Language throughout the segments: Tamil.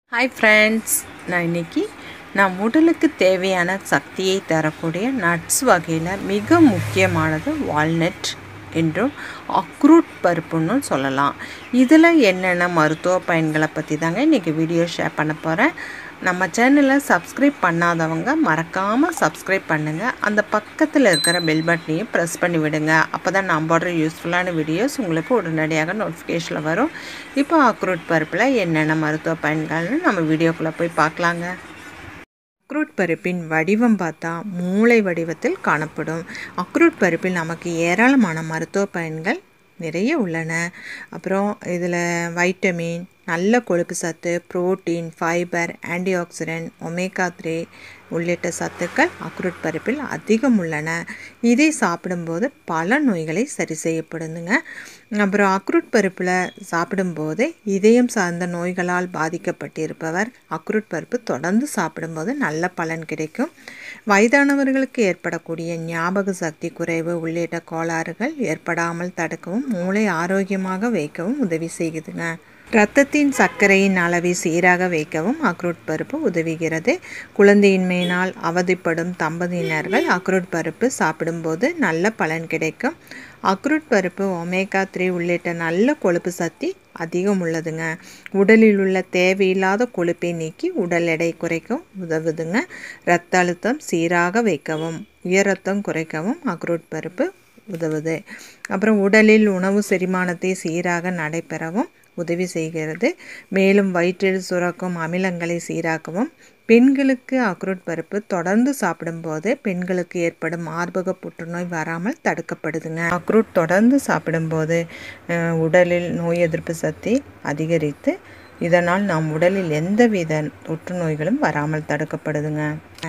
ஹாய் ஃப்ரெண்ட்ஸ் நான் இன்னைக்கு நம் உடலுக்கு தேவையான சக்தியை தரக்கூடிய நட்ஸ் வகையில் மிக முக்கியமானது வால்நட் என்றும் அக்ரூட் பருப்புன்னு சொல்லலாம் இதில் என்னென்ன மருத்துவ பயன்களை பற்றி தாங்க இன்றைக்கி வீடியோ ஷேர் பண்ண போகிறேன் நம்ம சேனலை சப்ஸ்கிரைப் பண்ணாதவங்க மறக்காமல் சப்ஸ்கிரைப் பண்ணுங்கள் அந்த பக்கத்தில் இருக்கிற பெல் பட்டனையும் ப்ரெஸ் பண்ணி விடுங்க அப்போ தான் நான் போடுற யூஸ்ஃபுல்லான வீடியோஸ் உங்களுக்கு உடனடியாக நோட்டிஃபிகேஷனில் வரும் இப்போ அக்ரூட் பருப்பில் என்னென்ன மருத்துவ பயன்கள்னு நம்ம வீடியோக்குள்ளே போய் பார்க்கலாங்க அக்ரூட் பருப்பின் வடிவம் பார்த்தா மூளை வடிவத்தில் காணப்படும் அக்ரூட் பருப்பில் நமக்கு ஏராளமான மருத்துவ பயன்கள் நிறைய உள்ளன அப்புறம் இதில் வைட்டமின் நல்ல கொழுப்பு சத்து protein fibre antioxidant omega three உள்ளிட்ட சத்துக்கள் அக்ரூட் பருப்பில் அதிகம் உள்ளன இதை சாப்பிடும்போது பல நோய்களை சரி செய்யப்படுதுங்க அப்புறம் அக்ரூட் பருப்பில் சாப்பிடும்போது இதயம் சார்ந்த நோய்களால் பாதிக்கப்பட்டிருப்பவர் அக்ரூட் பருப்பு தொடர்ந்து சாப்பிடும்போது நல்ல பலன் கிடைக்கும் வயதானவர்களுக்கு ஏற்படக்கூடிய ஞாபக சக்தி குறைவு உள்ளிட்ட கோளாறுகள் ஏற்படாமல் தடுக்கவும் மூளை ஆரோக்கியமாக வைக்கவும் உதவி செய்யுதுங்க இரத்தத்தின் சர்க்கரையின் அளவை சீராக வைக்கவும் அக்ரூட் பருப்பு உதவுகிறது குழந்தையின்மையினால் அவதிப்படும் தம்பதியினர்கள் அக்ரூட் பருப்பு சாப்பிடும்போது நல்ல பலன் கிடைக்கும் அக்ரூட் பருப்பு ஒமேகா த்ரீ உள்ளிட்ட நல்ல கொழுப்பு சக்தி அதிகம் உள்ளதுங்க உடலில் உள்ள தேவையில்லாத கொழுப்பை நீக்கி உடல் எடை குறைக்கவும் உதவுதுங்க இரத்த அழுத்தம் சீராக வைக்கவும் உயர் ரத்தம் குறைக்கவும் அக்ரூட் பருப்பு உதவுது அப்புறம் உடலில் உணவு செரிமானத்தை சீராக நடைபெறவும் உதவி செய்கிறது மேலும் வயிற்றில் சுரக்கும் அமிலங்களை சீராக்கவும் பெண்களுக்கு அக்ரூட் பருப்பு தொடர்ந்து சாப்பிடும்போது பெண்களுக்கு ஏற்படும் மார்பக புற்றுநோய் வராமல் தடுக்கப்படுதுங்க அக்ரூட் தொடர்ந்து சாப்பிடும்போது உடலில் நோய் எதிர்ப்பு சக்தி அதிகரித்து இதனால் நம் உடலில் எந்தவித புற்றுநோய்களும் வராமல் தடுக்கப்படுதுங்க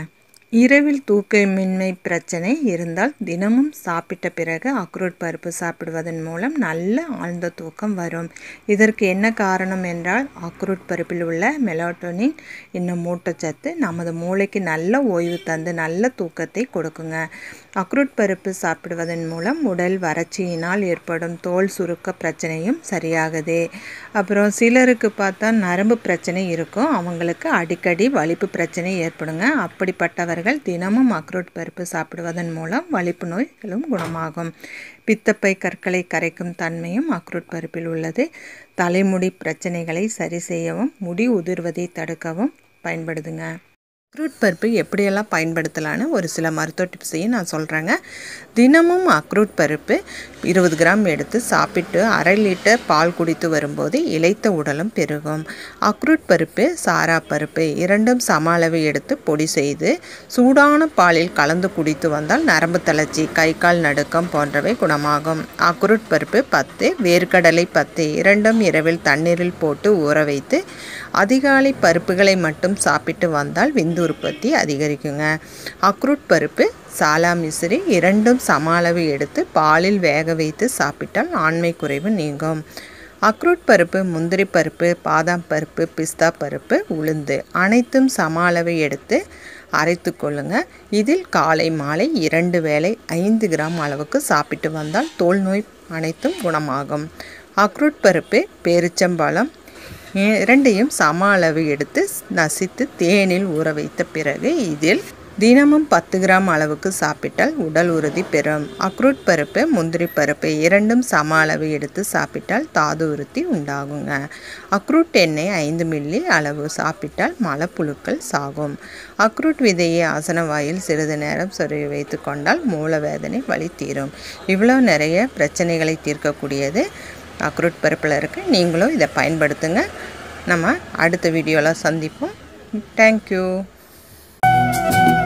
இரவில் தூக்கமின்மை பிரச்சனை இருந்தால் தினமும் சாப்பிட்ட பிறகு அக்ரூட் பருப்பு சாப்பிடுவதன் மூலம் நல்ல ஆழ்ந்த தூக்கம் வரும் இதற்கு என்ன காரணம் என்றால் அக்ரூட் பருப்பில் உள்ள மெலாட்டோனின் என்னும் ஊட்டச்சத்து நமது மூளைக்கு நல்ல ஓய்வு தந்து நல்ல தூக்கத்தை கொடுக்குங்க அக்ரூட் பருப்பு சாப்பிடுவதன் மூலம் உடல் வறட்சியினால் ஏற்படும் தோல் சுருக்க பிரச்சனையும் சரியாகுது அப்புறம் சிலருக்கு பார்த்தா நரம்பு பிரச்சனை இருக்கும் அவங்களுக்கு அடிக்கடி வலிப்பு பிரச்சனை ஏற்படுங்க அப்படிப்பட்டவர்கள் தினமும் அக்ரூட் பருப்பு சாப்பிடுவதன் மூலம் வலிப்பு நோய்களும் குணமாகும் பித்தப்பை கற்களை கரைக்கும் தன்மையும் அக்ரூட் பருப்பில் உள்ளது தலைமுடி பிரச்சனைகளை சரி செய்யவும் முடி உதிர்வதை தடுக்கவும் பயன்படுதுங்க அக்ரூட் பருப்பு எப்படியெல்லாம் பயன்படுத்தலான்னு ஒரு சில மருத்துவ டிப்ஸையும் நான் சொல்கிறேங்க தினமும் அக்ரூட் பருப்பு இருபது கிராம் எடுத்து சாப்பிட்டு அரை லிட்டர் பால் குடித்து வரும்போது இழைத்த உடலும் பெருகும் அக்ரூட் பருப்பு சாரா பருப்பு இரண்டும் சம அளவு எடுத்து பொடி செய்து சூடான பாலில் கலந்து குடித்து வந்தால் நரம்பு தளர்ச்சி கை கால் நடுக்கம் போன்றவை குணமாகும் அக்ரூட் பருப்பு பத்து வேர்க்கடலை பத்து இரண்டும் இரவில் தண்ணீரில் போட்டு ஊற வைத்து அதிகாலை பருப்புகளை மட்டும் சாப்பிட்டு வந்தால் விந்து உற்பத்தி அதிகரிக்குங்க அக்ரூட் பருப்பு சாலா மிசிறி இரண்டும் சம அளவு எடுத்து பாலில் வேக வைத்து சாப்பிட்டால் ஆண்மை குறைவு நீங்கும் அக்ரூட் பருப்பு முந்திரி பருப்பு பாதாம் பருப்பு பிஸ்தா பருப்பு உளுந்து அனைத்தும் சம அளவு எடுத்து அரைத்து கொள்ளுங்க இதில் காலை மாலை இரண்டு வேளை ஐந்து கிராம் அளவுக்கு சாப்பிட்டு வந்தால் தோல் நோய் அனைத்தும் குணமாகும் அக்ரூட் பருப்பு பேரிச்சம்பழம் இரண்டையும் சம அளவு எடுத்து நசித்து தேனில் ஊற வைத்த பிறகு இதில் தினமும் பத்து கிராம் அளவுக்கு சாப்பிட்டால் உடல் உறுதி பெறும் அக்ரூட் பருப்பு முந்திரி பருப்பு இரண்டும் சம அளவு எடுத்து சாப்பிட்டால் தாது உறுதி உண்டாகுங்க அக்ரூட் எண்ணெய் ஐந்து மில்லி அளவு சாப்பிட்டால் மலப்புழுக்கள் சாகும் அக்ரூட் விதையை ஆசன வாயில் சிறிது நேரம் சொருகி வைத்து கொண்டால் மூலவேதனை வலி தீரும் இவ்வளோ நிறைய பிரச்சனைகளை தீர்க்கக்கூடியது அக்ரூட் பருப்பில் இருக்குது நீங்களும் இதை பயன்படுத்துங்க நம்ம அடுத்த வீடியோவில் சந்திப்போம் தேங்க்யூ